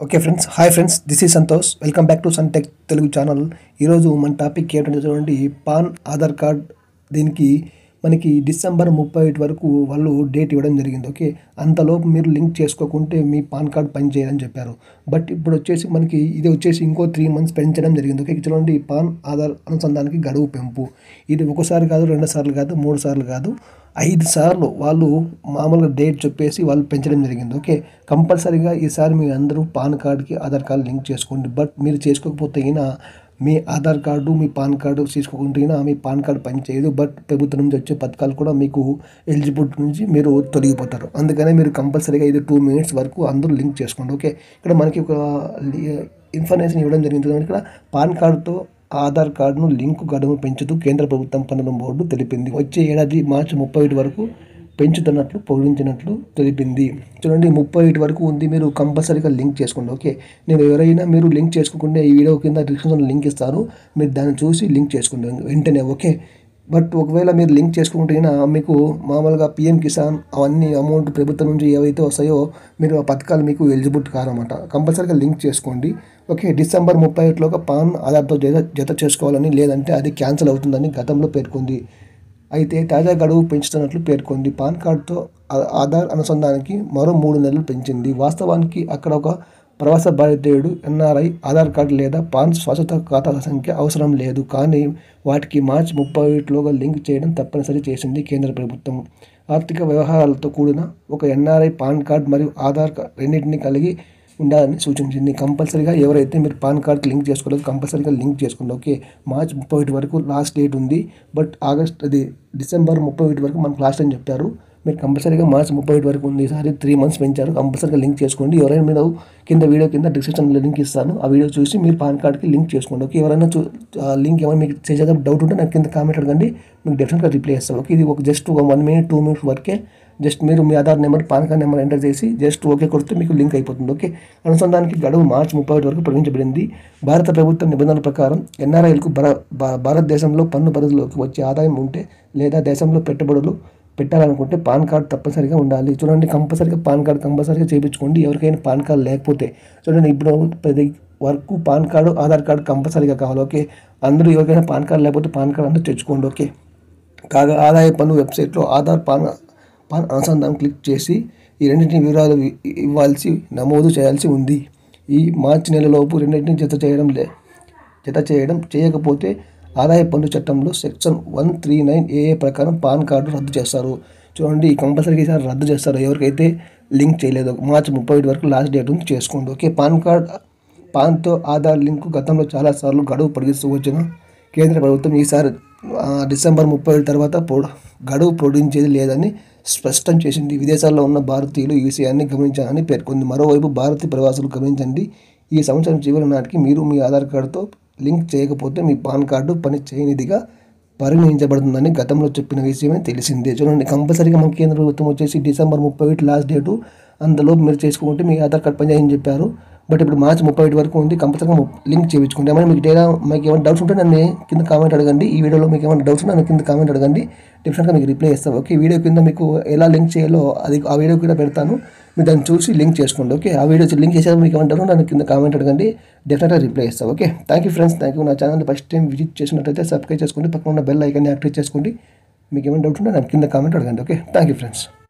okay friends hi friends this is Santosh welcome back to Sun Tech Telugu channel ఈరోజు మన topic ఏంటంటే చూడండి pan Aadhaar card దీనికి మనకి డిసెంబర్ ముప్పై ఒకటి వరకు వాళ్ళు డేట్ ఇవ్వడం జరిగింది ఓకే అంతలోపు మీరు లింక్ చేసుకోకుంటే మీ పాన్ కార్డ్ పనిచేయదని చెప్పారు బట్ ఇప్పుడు వచ్చేసి మనకి ఇది వచ్చేసి ఇంకో త్రీ మంత్స్ పెంచడం జరిగింది ఓకే చూడండి పాన్ ఆధార్ అనుసంధానానికి గడువు పెంపు ఇది ఒకసారి కాదు రెండు సార్లు కాదు మూడు సార్లు కాదు ఐదు సార్లు వాళ్ళు మామూలుగా డేట్ చెప్పేసి వాళ్ళు పెంచడం జరిగింది ఓకే కంపల్సరీగా ఈసారి మీ అందరూ పాన్ కార్డ్కి ఆధార్ కార్డు లింక్ చేసుకోండి బట్ మీరు చేసుకోకపోతే అయినా మీ ఆధార్ కార్డు మీ పాన్ కార్డు తీసుకోకుంటే అయినా మీ పాన్ కార్డు పనిచేయదు బట్ ప్రభుత్వం నుంచి వచ్చే పథకాలు కూడా మీకు ఎలిజిబుల్ నుంచి మీరు తొలగిపోతారు అందుకనే మీరు కంపల్సరీగా ఇది టూ మినిట్స్ వరకు అందరూ లింక్ చేసుకోండి ఓకే ఇక్కడ మనకి ఒక ఇన్ఫర్మేషన్ ఇవ్వడం జరిగింది చూడండి ఇక్కడ పాన్ కార్డుతో ఆధార్ కార్డును లింకు గడువు పెంచుతూ కేంద్ర ప్రభుత్వం పన్నుల బోర్డు తెలిపింది వచ్చే ఏడాది మార్చి ముప్పై ఒకటి వరకు పెంచుతున్నట్లు పొడిగించినట్లు తెలిపింది చూడండి ముప్పై ఒకటి వరకు ఉంది మీరు కంపల్సరీగా లింక్ చేసుకోండి ఓకే నేను ఎవరైనా మీరు లింక్ చేసుకోకుండా ఈ వీడియో కింద డిస్క్రిప్షన్లో లింక్ ఇస్తారు మీరు దాన్ని చూసి లింక్ చేసుకోండి వెంటనే ఓకే బట్ ఒకవేళ మీరు లింక్ చేసుకుంటే మీకు మామూలుగా పిఎం కిసాన్ అవన్నీ అమౌంట్ ప్రభుత్వం నుంచి ఏవైతే వస్తాయో మీరు ఆ పథకాలు మీకు ఎలిజిబుల్ కారన్నమాట కంపల్సరీగా లింక్ చేసుకోండి ఓకే డిసెంబర్ ముప్పై ఒకటిలోగా పాన్ ఆధార్తో జత జత చేసుకోవాలని లేదంటే అది క్యాన్సిల్ అవుతుందని గతంలో పేర్కొంది అయితే తాజా గడువు పెంచుతున్నట్లు పేర్కొంది పాన్ కార్డుతో ఆ- ఆధార్ అనుసంధానానికి మరో మూడు నెలలు పెంచింది వాస్తవానికి అక్కడ ఒక ప్రవాస భారతీయుడు ఎన్ఆర్ఐ ఆధార్ కార్డు లేదా పాన్ శాశ్వత ఖాతాల సంఖ్య అవసరం లేదు కానీ వాటికి మార్చి ముప్పై ఒకటిలోగా లింక్ చేయడం తప్పనిసరి చేసింది కేంద్ర ప్రభుత్వం ఆర్థిక వ్యవహారాలతో కూడిన ఒక ఎన్ఆర్ఐ పాన్ కార్డ్ మరియు ఆధార్ కార్డ్ రెండింటిని కలిగి ఉండాలని సూచించింది కంపల్సరీగా ఎవరైతే మీరు పాన్ కార్డ్ లింక్ చేసుకోలేదు కంపల్సరీగా లింక్ చేసుకోండి ఓకే మార్చ్ ముప్పై ఒకటి వరకు లాస్ట్ డేట్ ఉంది బట్ ఆగస్ట్ అది డిసెంబర్ ముప్పై ఒకటి వరకు మనకు లాస్ట్ అని చెప్పారు మీరు కంపల్సరీగా మార్చ్ ముప్పై ఒకటి వరకు ఉంది ఈసారి త్రీ మంత్స్ పెంచారు కంపల్సరీగా లింక్ చేసుకోండి ఎవరైనా మీరు కింద వీడియో కింద డిస్క్రిప్షన్లో లింక్ ఇస్తాను ఆ వీడియో చూసి మీరు పాన్ కార్డ్కి లింక్ చేసుకోండి ఓకే ఎవరైనా చూ ఆ లింక్ ఏమైనా మీకు చేసేదా డౌట్ ఉంటే నాకు కింద కామెంట్ అడగండి మీకు డెఫినెట్గా రిప్లై ఇస్తాను ఓకే ఇది ఒక జస్ట్ ఒక వన్ మినిట్ టూ మినిట్స్ వరకే జస్ట్ మీరు మీ Aadhaar number PAN card number enter చేసి జస్ట్ ఓకే కొడితే మీకు లింక్ అయిపోతుంది ఓకే అనుసంధానానికి గడువు మార్చి ముప్పై ఒకటి వరకు పొడిగించబడింది భారత ప్రభుత్వం నిబంధనల ప్రకారం ఎన్ఆర్ఐలకు భార భా- భారతదేశంలో పన్ను పరిధిలోకి వచ్చే ఆదాయం ఉంటే లేదా దేశంలో పెట్టుబడులు పెట్టాలనుకుంటే పాన్ కార్డ్ తప్పనిసరిగా ఉండాలి చూడండి కంపల్సరీగా పాన్ కార్డ్ కంపల్సరీగా చేయించుకోండి ఎవరికైనా పాన్ కార్డ్ లేకపోతే చూడండి ఇప్పుడు ప్రతి వరకు పాన్ కార్డు ఆధార్ కార్డు కంపల్సరీగా కావాలి ఓకే అందరూ ఎవరికైనా పాన్ కార్డ్ లేకపోతే పాన్ కార్డ్ అందరూ తెచ్చుకోండి ఓకే కాగా ఆదాయ పన్ను వెబ్సైట్లో ఆధార్ పాన్ పాన్ అనుసంధానం క్లిక్ చేసి ఈ రెండింటిని వివరాలు ఇ- ఇవ్వాల్సి నమోదు చేయాల్సి ఉంది ఈ మార్చి నెలలోపు రెండింటిని జత చేయడం లే జత చేయడం చేయకపోతే ఆదాయ పన్ను చట్టంలో సెక్షన్ వన్ త్రీ నైన్ ఏఏ ప్రకారం పాన్ కార్డు రద్దు చేస్తారు చూడండి కంపల్సరీగా ఈసారి రద్దు చేస్తారు ఎవరికైతే లింక్ చేయలేదు మార్చి ముప్పై ఒకటి వరకు లాస్ట్ డేట్ ఉంది చేసుకోండి ఓకే పాన్ కార్డ్ పాన్తో ఆధార్ లింకు గతంలో చాలాసార్లు గడువు పొడిగిస్తూ వచ్చిన కేంద్ర ప్రభుత్వం ఈసారి ఆ, డిసెంబర్ ముప్పై ఒకటి తర్వాత పొడ గడువు పొడిగించేది లేదని స్పష్టం చేసింది విదేశాల్లో ఉన్న భారతీయులు ఈ విషయాన్ని గమనించాలని పేర్కొంది మరోవైపు భారతీయ ప్రవాసులు గమనించండి ఈ సంవత్సరం చివరి నాటికి మీరు మీ ఆధార్ కార్డుతో లింక్ చేయకపోతే మీ పాన్ కార్డు పని చేయనిదిగా పరిగణించబడుతుందని గతంలో చెప్పిన విషయమే తెలిసిందే చూడండి కంపల్సరీగా మన కేంద్ర ప్రభుత్వం వచ్చేసి డిసెంబర్ ముప్పై ఒకటి లాస్ట్ డేటు అందులో మీరు చేసుకుంటే మీ ఆధార్ కార్డ్ పనిచేయని చెప్పారు బట్ ఇప్పుడు మార్చి ముప్పై ఒకటి వరకు ఉంది కంపల్సరీగా లింక్ చేయించుకోండి ఏమైనా మీకు డేటా మీకు ఏమైనా డౌట్స్ ఉంటే నన్ను కింద కామెంట్ అడగండి ఈ వీడియోలో మీకు ఏమైనా డౌట్స్ ఉంటే నన్ను కింద కామెంట్ అడగండి డెఫినెట్గా మీకు రిప్లై ఇస్తాను ఓకే వీడియో కింద మీకు ఎలా లింక్ చేయాలో అది ఆ వీడియో కూడా పెడతాను మీరు దాన్ని చూసి లింక్ చేసుకోండి ఓకే ఆ వీడియో లింక్ చేసేది మీకు ఏమంటారు నన్ను కింద కామెంట్ అడగండి డెఫినెట్గా రిప్లై ఇస్తాను okay thank you friends thank you నా ఛానల్ ఫస్ట్ టైం విజిట్ చేసినట్టయితే సబ్స్క్రైబ్ చేసుకోండి పక్కన ఉన్న బెల్ ఐకాన్ని యాక్టివేట్ చేసుకోండి మీకు ఏమైనా డౌట్స్ ఉంటే నాకు కింద కామెంట్ అడగండి ఓకే థ్యాంక్ యూ ఫ్రెండ్స్